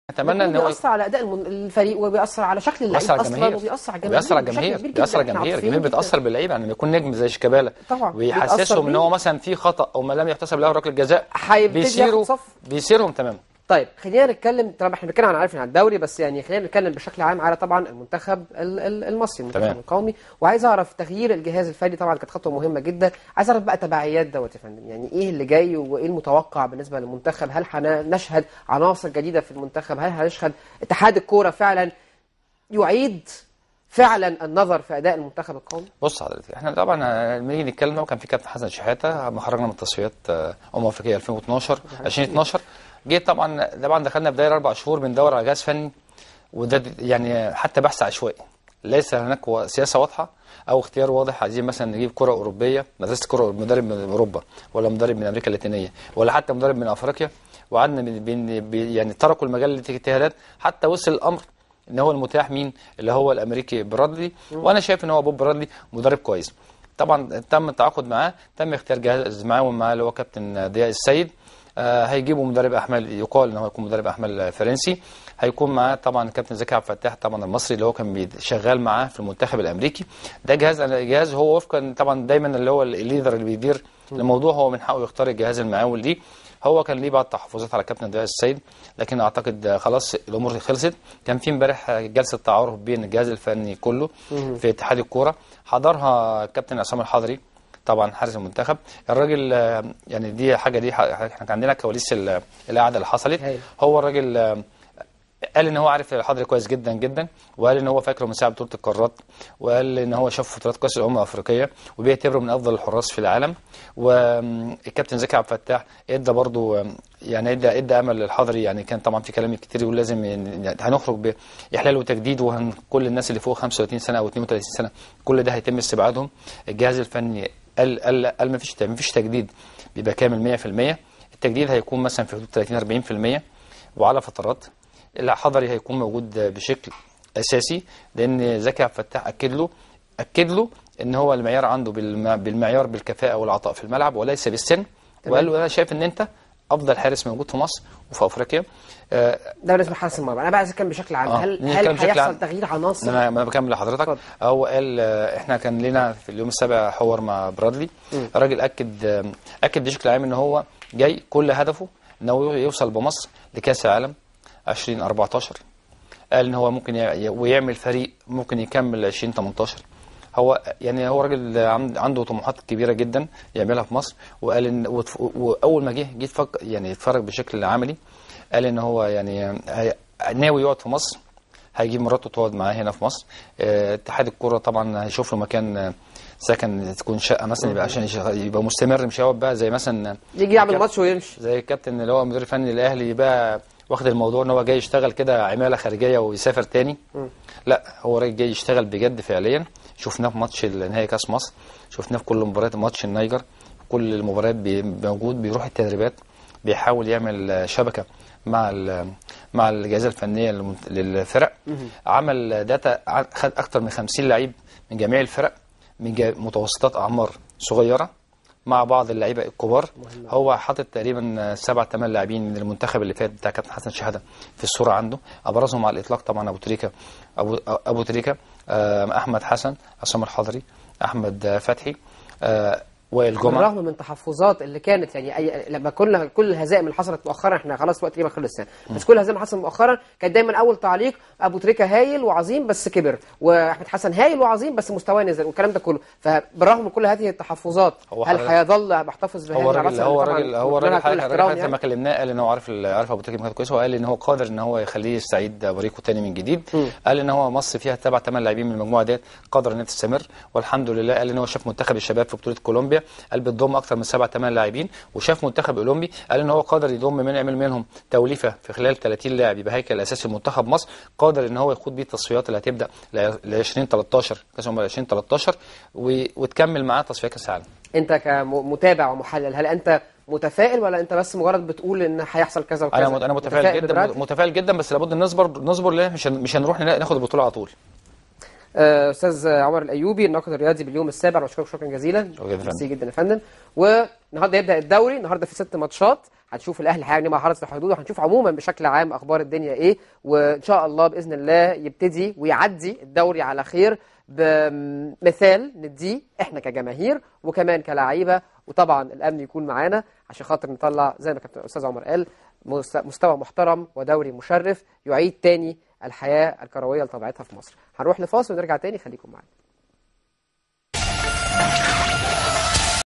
اتمنى ان هو بيأثر على اداء المن- الفريق وبيأثر على شكل اللعيب بيأثر على اصلا الجماهير وبيأثر على الجماهير بيأثر على بشكل الجماهير كبير بيأثر على جداً. إحنا الجماهير عارفين الجماهير جداً. بتأثر باللعيب يعني لما يكون نجم زي شيكابالا طبعاً. ويحسسهم بيتأثر ان هو بيه. مثلا في خطأ او ما لم يحتسب له ركله جزاء هيبتدي بيصيروا ياخد صف. بيصيرهم تمام طيب خلينا نتكلم طبعا احنا بنتكلم عن عارفين عن الدوري بس يعني خلينا نتكلم بشكل عام على طبعا المنتخب ال- ال- المصري المنتخب تمام. القومي وعايز اعرف تغيير الجهاز الفني طبعا كانت خطوه مهمه جدا عايز اعرف بقى تبعيات دوت يا فندم يعني ايه اللي جاي وايه المتوقع بالنسبه للمنتخب هل هنشهد عناصر جديده في المنتخب هل هنشهد اتحاد الكوره فعلا يعيد فعلا النظر في اداء المنتخب القومي بص حضرتك احنا طبعا لما نيجي نتكلم هو كان في كابتن حسن شحاته لما خرجنا من تصفيات آه، امم افريقيا 2012 2012 جيت طبعا طبعا دخلنا بدايه اربع شهور بندور على جهاز فني وده يعني حتى بحث عشوائي ليس هناك و- سياسه واضحه او اختيار واضح عايزين مثلا نجيب كره اوروبيه مدرسه كره مدرب من اوروبا ولا مدرب من امريكا اللاتينيه ولا حتى مدرب من افريقيا وقعدنا بن- بن- بي- يعني تركوا المجال للاجتهادات حتى وصل الامر ان هو المتاح مين اللي هو الامريكي برادلي وانا شايف ان هو بوب برادلي مدرب كويس طبعا تم التعاقد معاه تم اختيار جهاز معاون معاه اللي هو كابتن ضياء السيد آه هيجيبوا مدرب احمال يقال ان هو يكون مدرب احمال فرنسي هيكون معاه طبعا كابتن زكي عبد الفتاح طبعا المصري اللي هو كان بي- شغال معاه في المنتخب الامريكي ده جهاز جهاز هو وفقا طبعا دايما اللي هو الليدر اللي بيدير الموضوع هو من حقه يختار الجهاز المعاول ليه هو كان ليه بعض التحفظات على كابتن ضياء السيد لكن اعتقد آه، خلاص الامور خلصت كان في امبارح آه، جلسه تعارف بين الجهاز الفني كله في اتحاد الكوره حضرها كابتن عصام الحضري طبعا حارس المنتخب الراجل آه، يعني دي حاجه دي ح- احنا كان عندنا كواليس ال- القعده اللي حصلت هايل. هو الراجل آه، قال ان هو عارف الحضري كويس جدا جدا وقال ان هو فاكره من ساعه بطوله القارات وقال ان هو شاف فترات كاس الامم الافريقيه وبيعتبره من افضل الحراس في العالم والكابتن زكي عبد الفتاح ادى برضه يعني ادى ادى امل للحضري يعني كان طبعا في كلام كتير يقول لازم ين- يعني هنخرج باحلال وتجديد وكل الناس اللي فوق 35 سنه او 32 سنه كل ده هيتم استبعادهم الجهاز الفني قال قال قال ما فيش ما فيش تجديد بيبقى كامل 100% التجديد هيكون مثلا في حدود 30 40% وعلى فترات الحضري هيكون موجود بشكل اساسي لان زكي عبد الفتاح اكد له اكد له ان هو المعيار عنده بالم- بالمعيار بالكفاءه والعطاء في الملعب وليس بالسن وقال له انا شايف ان انت افضل حارس موجود في مصر وفي افريقيا آه، ده بالنسبه لحارس المرمى انا بقى عايز اتكلم بشكل عام آه، هل نتكلم هل بشكل هيحصل عام. تغيير عناصر انا ما بكمل لحضرتك اتفضل. هو قال آه، احنا كان لنا في اليوم السابع حوار مع برادلي الراجل اكد آه، اكد بشكل عام ان هو جاي كل هدفه ان هو يوصل بمصر لكاس العالم 2014 قال ان هو ممكن يع- ويعمل فريق ممكن يكمل 2018 هو يعني هو راجل عند- عنده طموحات كبيره جدا يعملها في مصر وقال ان وتف- واول ما جه جه يتفك- يعني يتفرج بشكل عملي قال ان هو يعني هي- ناوي يقعد في مصر هيجيب مراته تقعد معاه هنا في مصر آه، اتحاد الكوره طبعا هيشوف له مكان آه، سكن تكون شقه مثلا يبقى عشان يشغل- يبقى مستمر مش هيقعد بقى زي مثلا يجي يعمل الكابتن- ماتش ويمشي زي الكابتن اللي هو مدير فني الاهلي يبقى واخد الموضوع ان هو جاي يشتغل كده عماله خارجيه ويسافر تاني لا هو راجل جاي يشتغل بجد فعليا شفناه في ماتش نهائي كاس مصر شفناه في كل مباريات ماتش النيجر كل المباريات بي- موجود بيروح التدريبات بيحاول يعمل آه، شبكه مع ال- مع الجهاز الفنيه للمنت- للفرق عمل داتا ع- خد اكتر من 50 لعيب من جميع الفرق من جا- متوسطات اعمار صغيره مع بعض اللعيبه الكبار هو حاطط تقريبا سبع ثمان لاعبين من المنتخب اللي فات بتاع كابتن حسن شحاته في الصوره عنده ابرزهم على الاطلاق طبعا ابو تريكه ابو ابو تريكه آه، احمد حسن عصام الحضري احمد آه، فتحي آه، وائل جمعه بالرغم من تحفظات اللي كانت يعني أي لما كل كل الهزائم اللي حصلت مؤخرا احنا خلاص الوقت تقريبا خلص يعني بس كل الهزائم اللي حصلت مؤخرا كان دايما اول تعليق ابو تريكه هايل وعظيم بس كبر واحمد حسن هايل وعظيم بس مستواه نزل والكلام ده كله فبالرغم من كل هذه التحفظات هو هل حضرتك- هيظل محتفظ بهذه هو الراجل العناصر هو اللي طبعاً الراجل هو نتمنى الراجل كل حضرتك الاحترام حضرتك يعني؟ لما كلمناه قال ان هو عارف ال- عارف ابو تريكه كويس وقال ان هو قادر ان هو يخليه يستعيد بريقه تاني من جديد قال ان هو مصر فيها سبع ثمان لاعبين من المجموعه ديت قادر انها تستمر والحمد لله قال ان هو شاف منتخب الشباب في بطوله كولومبيا قال بتضم اكثر من سبع ثمان لاعبين وشاف منتخب اولمبي قال ان هو قادر يضم من يعمل منهم توليفه في خلال 30 لاعب يبقى هيكل اساسي لمنتخب مصر قادر ان هو يخوض بيه التصفيات اللي هتبدا ل 2013 كاس الامم 2013 و- وتكمل معاه تصفيات كاس العالم انت كمتابع ومحلل هل انت متفائل ولا انت بس مجرد بتقول ان هيحصل كذا وكذا انا مت- انا متفائل جدا بدرجة؟ متفائل جدا بس لابد نصبر نصبر ليه مش هن- مش هنروح ناخد البطوله على طول آه، استاذ عمر الايوبي الناقد الرياضي باليوم السابع بشكرك شكرا جزيلا شكرا جدا. ميرسي جدا يا فندم والنهارده يبدا الدوري النهارده في ست ماتشات هنشوف الاهلي هيعمل ايه مع حرس الحدود وهنشوف عموما بشكل عام اخبار الدنيا ايه وان شاء الله باذن الله يبتدي ويعدي الدوري على خير بمثال نديه احنا كجماهير وكمان كلاعيبه وطبعا الامن يكون معانا عشان خاطر نطلع زي ما كابتن الاستاذ عمر قال مست- مستوى محترم ودوري مشرف يعيد تاني الحياه الكرويه لطبيعتها في مصر هنروح لفاصل ونرجع تاني خليكم معانا